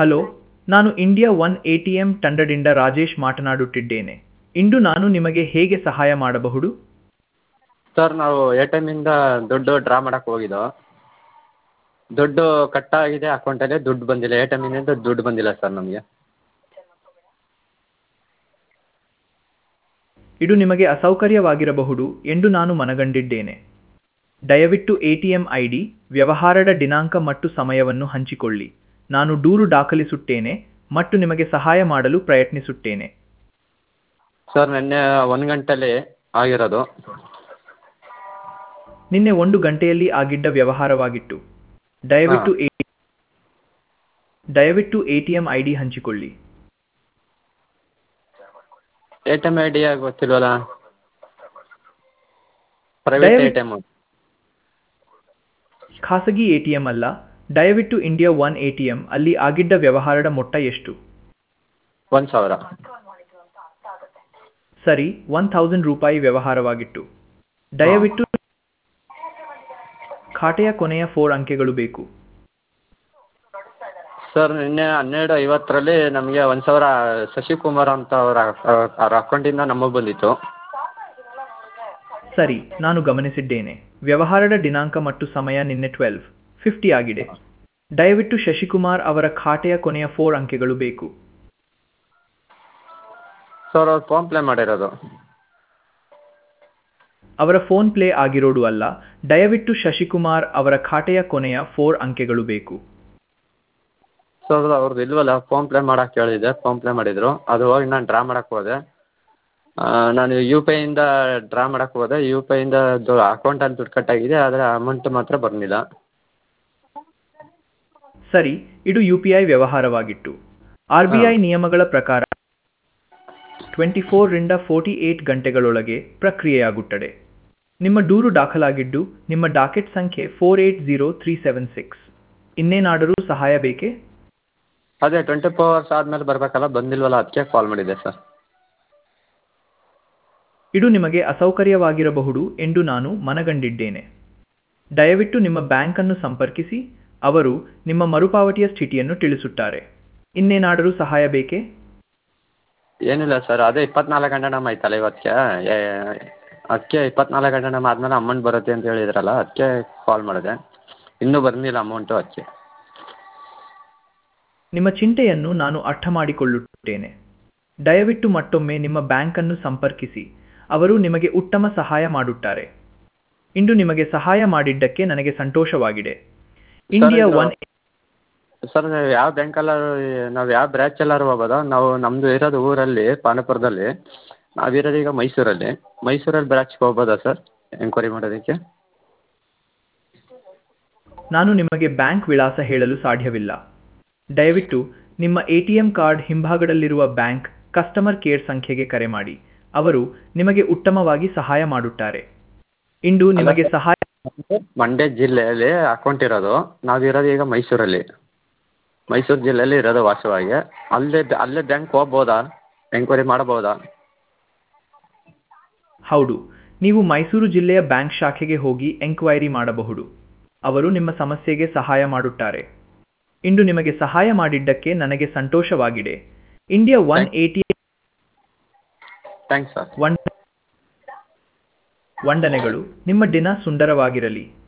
hello ನಾನು India One A T M ತಂಡದಿಂದ ರಾಜೇಶ್ ಮಾತನಾಡುತ್ತಿದ್ದೇನೆ ಇಂದು ನಾನು ನಿಮಗೆ ಹೇಗೆ ಸಹಾಯ ಮಾಡಬಹುದು ಸರ್ ನಾವು ಎ ಟಿ ಎಮ್ಮಿಂದ ದುಡ್ಡು ಡ್ರಾ ಮಾಡಕ್ಕೆ ಹೋಗಿದ್ದೋ ದುಡ್ಡು ಕಟ್ಟಾಗಿದೆ ಅಕೌಂಟಲ್ಲಿ ದುಡ್ಡು ಬಂದಿಲ್ಲ ಎ ಟಿ ಎಮ್ಮಿನಿಂದ ದುಡ್ಡು ಬಂದಿಲ್ಲ ಸರ್ ನಮಗೆ ಇದು ನಿಮಗೆ ಅಸೌಕರ್ಯವಾಗಿರಬಹುದು ಎಂದು ನಾನು ಮನಗಂಡಿದ್ದೇನೆ ದಯವಿಟ್ಟು A T M I D ವ್ಯವಹಾರದ ದಿನಾಂಕ ಮತ್ತು ಸಮಯವನ್ನು ಹಂಚಿಕೊಳ್ಳಿ ನಾನು ದೂರು ದಾಖಲಿಸುತ್ತೇನೆ ಮತ್ತು ನಿಮಗೆ ಸಹಾಯ ಮಾಡಲು ಪ್ರಯತ್ನಿಸುತ್ತೇನೆ ಸರ್ ನಿನ್ನೆ ಒಂದು ಗಂಟೆಲಿ ಆಗಿರೋದು ನಿನ್ನೆ ಒಂದು ಗಂಟೆಯಲ್ಲಿ ಆಗಿದ್ದ ವ್ಯವಹಾರವಾಗಿತ್ತು ದಯವಿಟ್ಟು ಎ ದಯವಿಟ್ಟು A T M I D ಹಂಚಿಕೊಳ್ಳಿ A T M I D ಗೊತ್ತಿಲ್ವಲ್ಲ ಪ್ರೈವೇಟ್ ಎ ದಯವಿಟ್ಟು- ಟಿ ಎಮ್ ಖಾಸಗಿ ಎ ಟಿ ಎಂ ಅಲ್ಲ ದಯವಿಟ್ಟು India One A T M ಅಲ್ಲಿ ಆಗಿದ್ದ ವ್ಯವಹಾರದ ಮೊತ್ತ ಎಷ್ಟು ಒಂದು ಸಾವಿರ ಸರಿ ಒನ್ ಥೌಸಂಡ್ ರೂಪಾಯಿ ವ್ಯವಹಾರವಾಗಿತ್ತು ದಯವಿಟ್ಟು ಖಾತೆಯ ಕೊನೆಯ ಫೋರ್ ಅಂಕೆಗಳು ಬೇಕು ಸರ್ ನಿನ್ನೆ ಹನ್ನೆರಡು ಐವತ್ತರಲ್ಲಿ ನಮಗೆ ಒಂದು ಸಾವಿರ ಶಶಿಕುಮಾರ್ ಅಂತ ಅವರ ಅವ್ರ ಅಕೌಂಟಿಂದ ನಮಗೆ ಬಂದಿತ್ತು ಸರಿ ನಾನು ಗಮನಿಸಿದ್ದೇನೆ ವ್ಯವಹಾರದ ದಿನಾಂಕ ಮತ್ತು ಸಮಯ ನಿನ್ನೆ ಟ್ವೆಲ್ವ್ ಫಿಫ್ಟಿ ಆಗಿದೆ ದಯವಿಟ್ಟು ಶಶಿಕುಮಾರ್ ಅವರ ಖಾತೆಯ ಕೊನೆಯ ಫೋರ್ ಅಂಕೆಗಳು ಬೇಕು ಸರ್ ಅವ್ರು ಫೋನ್ ಪ್ಲೇ ಮಾಡಿರೋದು ಅವರ ಫೋನ್ ಪ್ಲೇ ಆಗಿರೋದು ಅಲ್ಲ ದಯವಿಟ್ಟು ಶಶಿಕುಮಾರ್ ಅವರ ಖಾತೆಯ ಕೊನೆಯ ಫೋರ್ ಅಂಕೆಗಳು ಬೇಕು ಸರ್ ಅವ್ರದ್ದು ಇಲ್ವಲ್ಲ ಫೋನ್ ಪ್ಲೇ ಮಾಡಕ್ಕೆ ಹೇಳಿದ್ದೆ ಫೋನ್ ಪ್ಲೇ ಮಾಡಿದರು ಅದು ಹೋಗಿ ನಾನು ಡ್ರಾ ಮಾಡಕ್ಕೆ ಹೋದೆ ಆ, ನಾನು ಯು ಪಿ ಐಯಿಂದ ಡ್ರಾ ಮಾಡಕ್ಕೆ ಹೋದೆ ಯು ಪಿ ಐಯಿಂದ ದು ಅಕೌಂಟಲ್ಲಿ ದುಡ್ಡು ಕಟ್ಟಾಗಿದೆ ಆದರೆ ಅಮೌಂಟ್ ಮಾತ್ರ ಬಂದಿಲ್ಲ ಸರಿ ಇದು ಯು ಪಿ ಐ ವ್ಯವಹಾರವಾಗಿತ್ತು ಆರ್ ಬಿ ಐ ನಿಯಮಗಳ ಪ್ರಕಾರ ಟ್ವೆಂಟಿ ಫೋರ್ರಿಂದ ಫೋರ್ಟಿ ಏಟ್ ಗಂಟೆಗಳೊಳಗೆ ಪ್ರಕ್ರಿಯೆಯಾಗುತ್ತದೆ ನಿಮ್ಮ ದೂರು ದಾಖಲಾಗಿದ್ದು ನಿಮ್ಮ ಡಾಕೆಟ್ ಸಂಖ್ಯೆ four eight zero three seven six ಇನ್ನೇನಾದರೂ ಸಹಾಯ ಬೇಕೇ ಅದೇ ಟ್ವೆಂಟಿ ಫೋರ್ ಅವರ್ಸ್ ಆದಮೇಲೆ ಬರಬೇಕಲ್ಲ ಬಂದಿಲ್ವಲ್ಲ ಅದಕ್ಕೆ ಕಾಲ್ ಮಾಡಿದ್ದೆ ಸರ್ ಇದು ನಿಮಗೆ ಅಸೌಕರ್ಯವಾಗಿರಬಹುದು ಎಂದು ನಾನು ಮನಗಂಡಿದ್ದೇನೆ ದಯವಿಟ್ಟು ನಿಮ್ಮ ಬ್ಯಾಂಕನ್ನು ಸಂಪರ್ಕಿಸಿ ಅವರು ನಿಮ್ಮ ಮರುಪಾವತಿಯ ಸ್ಥಿತಿಯನ್ನು ತಿಳಿಸುತ್ತಾರೆ ಇನ್ನೇನಾದರೂ ಸಹಾಯ ಬೇಕೇ ಏನಿಲ್ಲ ಸರ್ ಅದೇ ಇಪ್ಪತ್ನಾಲ್ಕು ಗಂಟೆ ನಮ್ಮ ಆಯ್ತಲ್ಲ ಇವತ್ತಿಗೆ ಅದಕ್ಕೆ ಇಪ್ಪತ್ನಾಲ್ಕು ಗಂಟೆ ನಮ್ಮ ಆದಮೇಲೆ ಅಮೌಂಟ್ ಬರುತ್ತೆ ಅಂತ ಹೇಳಿದ್ರಲ್ಲ ಅದಕ್ಕೆ ಕಾಲ್ ಮಾಡಿದೆ ಇನ್ನೂ ಬಂದಿಲ್ಲ ಅಮೌಂಟು ಅದಕ್ಕೆ ನಿಮ್ಮ ಚಿಂತೆಯನ್ನು ನಾನು ಅರ್ಥ ಮಾಡಿಕೊಳ್ಳುತ್ತೇನೆ ದಯವಿಟ್ಟು ಮತ್ತೊಮ್ಮೆ ನಿಮ್ಮ ಬ್ಯಾಂಕನ್ನು ಸಂಪರ್ಕಿಸಿ ಅವರು ನಿಮಗೆ ಉತ್ತಮ ಸಹಾಯ ಮಾಡುತ್ತಾರೆ ಇಂದು ನಿಮಗೆ ಸಹಾಯ ಮಾಡಿದ್ದಕ್ಕೆ ನನಗೆ ಸಂತೋಷವಾಗಿದೆ ಇಂಡಿಯಾ ಇದು- ಒನ್ ಸರ್ ನೀವು ಯಾವ ಬ್ಯಾಂಕಲ್ಲಾರು ನಾವು ಯಾವ ಬ್ರ್ಯಾಂಚಲ್ಲಾರು ಹೋಗೋದಾ ನಾವು ನಮ್ಮದು ಇರೋದು ಊರಲ್ಲಿ ಪಾಂಡವಪುರದಲ್ಲಿ ನಾವಿರೋದು ಈಗ ಮೈಸೂರಲ್ಲಿ ಮೈಸೂರಲ್ಲಿ ಬ್ರಾಂಚ್ಗೆ ಹೋಗ್ಬೋದಾ ಸರ್ ಎಂಕ್ವೈರಿ ಮಾಡೋದಕ್ಕೆ ನಾನು ನಿಮಗೆ ಬ್ಯಾಂಕ್ ವಿಳಾಸ ಹೇಳಲು ಸಾಧ್ಯವಿಲ್ಲ ದಯವಿಟ್ಟು ನಿಮ್ಮ ಎ ಟಿ ಎಂ ಕಾರ್ಡ್ ಹಿಂಭಾಗದಲ್ಲಿರುವ ಬ್ಯಾಂಕ್ ಕಸ್ಟಮರ್ ಕೇರ್ ಸಂಖ್ಯೆಗೆ ಕರೆ ಮಾಡಿ ಅವರು ನಿಮಗೆ ಉತ್ತಮವಾಗಿ ಸಹಾಯ ಮಾಡುತ್ತಾರೆ ಇಂದು ನಿಮಗೆ ಸಹಾಯ ಮಂಡ್ಯ ಜಿಲ್ಲೆಯಲ್ಲಿ ಅಕೌಂಟ್ ಇರೋದು ನಾವಿರೋದು ಈಗ ಮೈಸೂರಲ್ಲಿ ಮೈಸೂರು ಜಿಲ್ಲೆಯಲ್ಲಿ ಇರೋದು ವಾಸವಾಗಿ ಅಲ್ಲೇ ಅಲ್ಲೇ ಬ್ಯಾಂಕ್ ಹೋಗ್ಬೋದಾ ಎಂಕ್ವೈರಿ ಮಾಡ್ಬೋದಾ ಹೌದು ನೀವು ಮೈಸೂರು ಜಿಲ್ಲೆಯ ಬ್ಯಾಂಕ್ ಶಾಖೆಗೆ ಹೋಗಿ ಎಂಕ್ವೈರಿ ಮಾಡಬಹುದು ಅವರು ನಿಮ್ಮ ಸಮಸ್ಯೆಗೆ ಸಹಾಯ ಮಾಡುತ್ತಾರೆ ಇಂದು ನಿಮಗೆ ಸಹಾಯ ಮಾಡಿದ್ದಕ್ಕೆ ನನಗೆ ಸಂತೋಷವಾಗಿದೆ India One A T thanks sir ವಂಡನೆಗಳು ನಿಮ್ಮ ದಿನ ಸುಂದರವಾಗಿರಲಿ